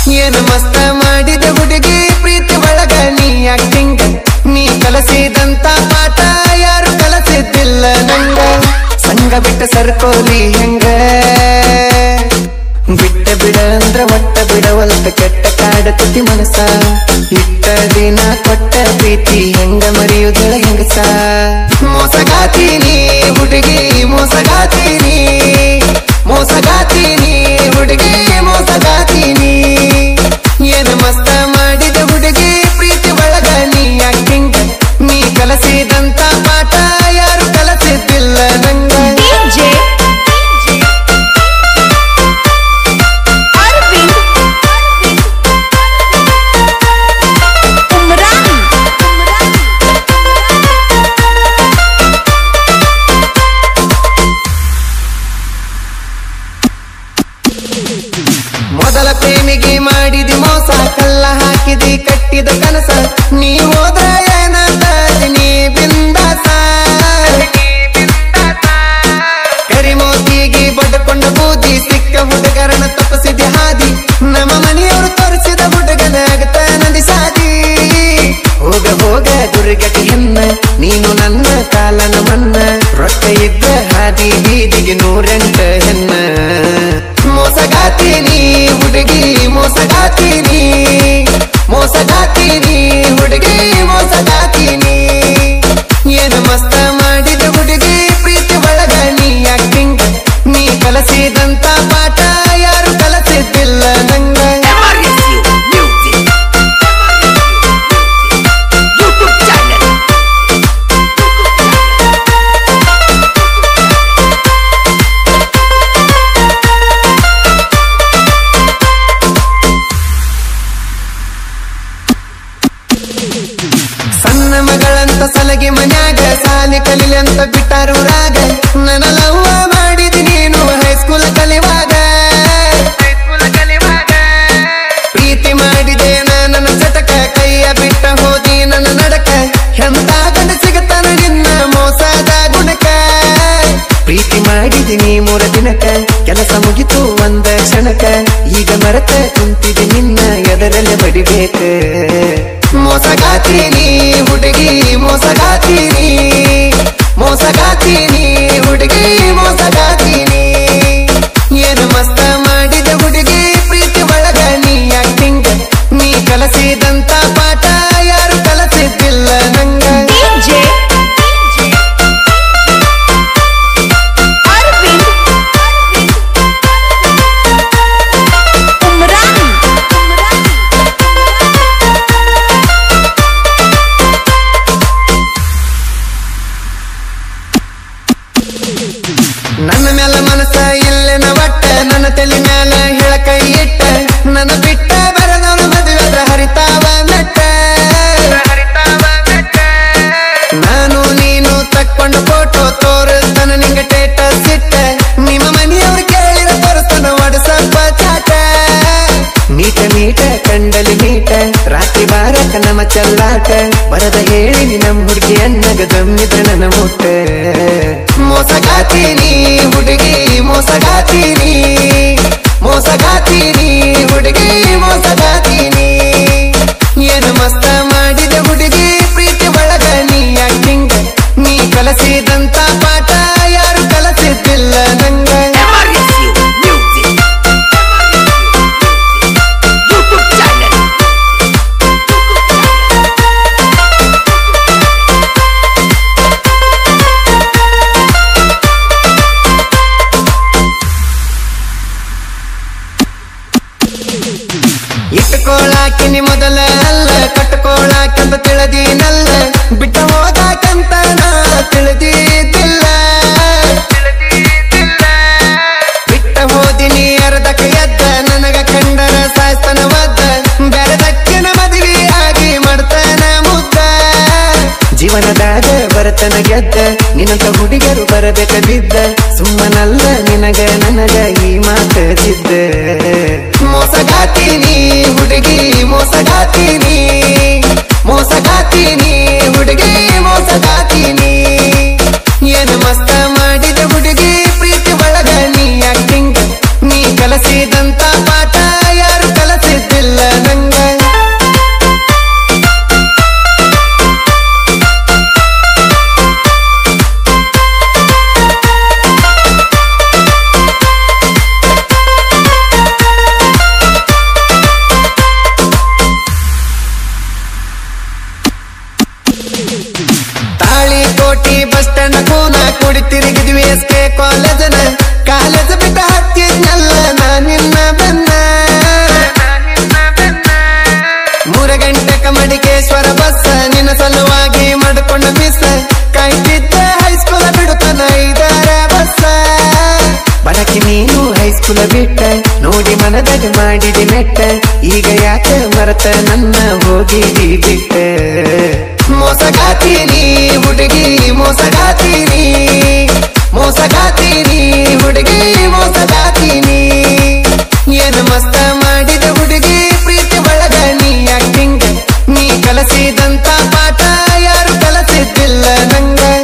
ಏನು ಮಸ್ತ ಮಾಡಿದ ಹುಡುಗಿ ಪ್ರೀತಿ ಒಳಗ ನೀ ಆಕ್ಟಿಂಗ್ ನೀ ಕಲಸಿದಂತ ಪಾಠ ಯಾರು ಕಲಸಿದ್ದಿಲ್ಲ ನಂಗ ಸಂಗ ಬಿಟ್ಟ ಸರ್ಕೋಲಿ ಹೆಂಗ ಬಿಟ್ಟ ಬಿಡ ಅಂದ್ರ ಒಟ್ಟ ಬಿಡವಲ್ತ ಕೆಟ್ಟ ಕಾಡತತಿ ಮನಸ ಇಟ್ಟ ದಿನ ಕೊಟ್ಟ ಪ್ರೀತಿ ಹೆಂಗ ಮರೆಯುದಳ ಹೆಂಗಸ ಮೋಸಗಾತೀನಿ ಹುಡುಗಿ ಮೋಸಗಾತೀನಿ ಮೋಸಗಾತೀನಿ ಹುಡುಗಿ ಮೋಸಗಾತೀನಿ ಏನು ಮಸ್ತ ಮಾಡಿದ ಹುಡುಗಿ ಪ್ರೀತಿ ಒಳಗ ನೀ ಆಕ್ಟಿಂಗ್ ನೀ ಕಲಸಿದಂತ ಪಾಠ ಯಾರು ಕಲಸಿದ್ದಿಲ್ಲ ನಂಗ DJ Arvind Umran ಮೊದಲ ಪ್ರೇಮಿಗೆ ಮಾಡಿದಿ ಮೋಸ ಕಲ್ಲ ಹಾಕಿದಿ ಕಟ್ಟಿದ ಕನಸ ನೀ ಹೋದ್ರ ಏನಾದ ನೀ ಬಿಂದಾಸ ಕರಿಮೋತಿಗೆ ಬಡ್ಕೊಂಡ ಬೂದಿ ಸಿಕ್ಕ ಹುಡುಗರನ ತಪ್ಪಿಸಿದ ಹಾದಿ ನಮ್ಮ ಮನೆಯವರು ತೋರಿಸಿದ ಹುಡುಗನ ಆಗತ ನದಿ ಸಾದಿ ಹೋಗ ಹೋಗ ದುರ್ಗತಿ ಹೆನ್ನ ನೀನು ನನ್ನ ಕಾಲನ ಮನ್ನ ರೊಕ್ಕ ಇದ್ದ ಹಾದಿ ಬೀದಿಗೆ ನೂರೆಂಟ ಹೆನ್ನ ಮೋಸಗಾತೀನಿ ಹುಡುಗಿ ಮೋಸಗಾತೀನಿ ಮೋಸಗಾತೀನಿ ಹುಡುಗಿ ಮೋಸಗಾತೀನಿ ಏನು ಮಸ್ತ ಮಾಡಿದ ಹುಡುಗಿ ಪ್ರೀತಿ ಒಳಗ ನೀ ಆಕ್ಟಿಂಗ್ ನೀ ಕಲಸಿದಂತ ಪಾಠ ಯಾರು ಕಲಸಿದ್ದಿಲ್ಲ ನಂಗ MRSU Music. YouTube channel. ಸಣ್ಣ ಮಗಳಂತ ಸಲಗಿ ಮನ್ಯಾಗ ಸಾಲಿ ಕಲಿಲಿ ಅಂತ ಬಿಟ್ಟಾರು ರಾಗ ನನ್ನ ಲವ್ವ ಮಾಡಿದಿ ನೀನು ಹೈಸ್ಕೂಲ್ ಕಲಿವಾಗ ಪ್ರೀತಿ ಮಾಡಿದೆ ನನ್ನ ಚಟಕ ಕೈಯ ಬಿಟ್ಟ ಹೋದಿ ನನ್ನ ನಡಕ ಎಂತ ಗಂಡ ಸಿಗತನ ನಿನ್ನ ಮೋಸದ ಗುಣಕ ಪ್ರೀತಿ ಮಾಡಿದಿನಿ ಮೂರ ದಿನಕ ಕೆಲಸ ಮುಗಿತು ಒಂದ ಕ್ಷಣಕ ಈಗ ಮರತ ಕುಂತಿದೆ ನಿನ್ನ ಎದರಲ್ಲೇ ಬಡಿಬೇಕ ಮೋಸಗಾತೀನಿ ಹುಡುಗಿ ಮೋಸಗಾತೀನಿ ಮೋಸಗಾತೀನಿ ಹುಡುಗಿ ಮೋಸಗಾತೀನಿ ಏನು ಮಸ್ತ ಮಾಡಿದ ಹುಡುಗಿ ಪ್ರೀತಿ ಒಳಗ ನೀ ಆಕ್ಟಿಂಗ್ ನೀ ಕಲಸಿದಂತ ಪಾಠ ಯಾರು ಕಲಸಿದ್ದಿಲ್ಲ ನಂಗ DJ Arvind Umran ನನ್ನ ಮ್ಯಾಲ ಮನಸ್ಸ ಇಲ್ಲೆನ ಒಟ್ಟ ನನ್ನ ತಲೆ ಮ್ಯಾಲ ಹೇಳಕ ಇಟ್ಟ ನನ್ನ ಬಿಟ್ಟ ಬರದವನು ಮದುವೆ ಹರಿತಾವ ಮೆಟ್ಟ ನಾನು ನೀನು ತಕ್ಕೊಂಡ ಫೋಟೋ ತೋರಿಸ್ತಾನ ನಿಂಗ ಟೇಟ ಸಿಟ್ಟ ನಿಮ್ಮ ಮನೆಯವ್ರು ಕೇಳಿದ ತೋರಿಸ್ತಾನ ವಾಟ್ಸಪ್ಪ ಚಾಟ ನೀಟ ನೀಟ ಕಂಡಲಿ ನೀಟ ರಾತ್ರಿ ಬಾರಕ ನಮ್ಮ ಚಲ್ಲಾಟ ಬರದ ಹೇಳಿ ನಮ್ಮ ಹುಡುಗಿ ಅನ್ನಗ ದಮ್ಮಿದ ನನ್ನ ಮುಟ್ಟ ಮೋಸಗಾತೀನಿ ಹುಡುಗಿ ಮೋಸಗಾತೀನಿ ಮೋಸಗಾತೀನಿ ಹುಡುಗಿ ಮೋಸಗಾತೀನಿ ಏನು ಮಸ್ತ ಮಾಡಿದ ಹುಡುಗಿ ಪ್ರೀತಿ ಒಳಗ ನೀ ಆಕ್ಟಿಂಗ್ ನೀ ಕಲಸಿದಂತ ಪಾಠ ಯಾರು ಕಲಸಿದ್ದಿಲ್ಲ ನಂಗ MRSU Music. YouTube channel. ಇಟ್ಕೊಳ್ಳಾಕಿನಿ ಮೊದಲ ಅಲ್ಲ ಕಟ್ಕೊಳ್ಳಾಕಂತ ತಿಳಿದೀನಲ್ಲ ಬಿಟ್ಟ ಹೋದಾಕಂತ ನಾ ತಿಳಿದಿದ್ದಿಲ್ಲ ಬಿಟ್ಟ ಹೋದಿನಿ ಅರ್ಧಕ ಎದ್ದ ನನಗ ಕಂಡರ ಸಾಯ್ತನ ಒದ್ದ ಬೆರೆದಕ್ಕಿನ ಮದುವೆ ಆಗಿ ಮಾಡ್ತಾನ ಮುದ್ದ ಜೀವನದಾಗ ಬರತನ ಗೆದ್ದ ನಿನ್ನಂತ ಹುಡುಗರು ಬರಬೇಕ ಬಿದ್ದ ಸುಮ್ಮನಲ್ಲ ನಿನಗ ನನಗ ಈ ಮಾತ ಜಿದ್ದ ಮೋಸಗಾತೀನಿ ಹುಡುಗಿ ಮೋಸಗಾತೀನಿ ಮೋಸಗಾತೀನಿ ಹುಡುಗಿ ಮೋಸಗಾತೀನಿ ಏನು ಮಸ್ತ ಮಾಡಿದ ಹುಡುಗಿ ಪ್ರೀತಿ ಒಳಗ ನೀ ಆಕ್ಟಿಂಗ್ ನೀ ಕಲಸಿದಂತ ಪಾಠ ಯಾರು ಕಲಸಿದ್ದಿಲ್ಲ ಕುಲ ಬಿಟ್ಟ ನೋಡಿ ಮನದಾಗ ಮಾಡಿದಿ ಮೆಟ್ಟ ಈಗ ಯಾಕೆ ಮರತ ನನ್ನ ಹೋಗಿದಿ ಬಿಟ್ಟ ಮೋಸಗಾತೀನಿ ಹುಡುಗಿ ಮೋಸಗಾತೀನಿ ಮೋಸಗಾತೀನಿ ಹುಡುಗಿ ಮೋಸಗಾತೀನಿ ಏನು ಮಸ್ತ ಮಾಡಿದ ಹುಡುಗಿ ಪ್ರೀತಿ ಒಳಗ ನೀ ಆಕ್ಟಿಂಗ್ ನೀ ಕಲಸಿದಂತ ಪಾಠ ಯಾರು ಕಲಸಿದ್ದಿಲ್ಲ ನಂಗ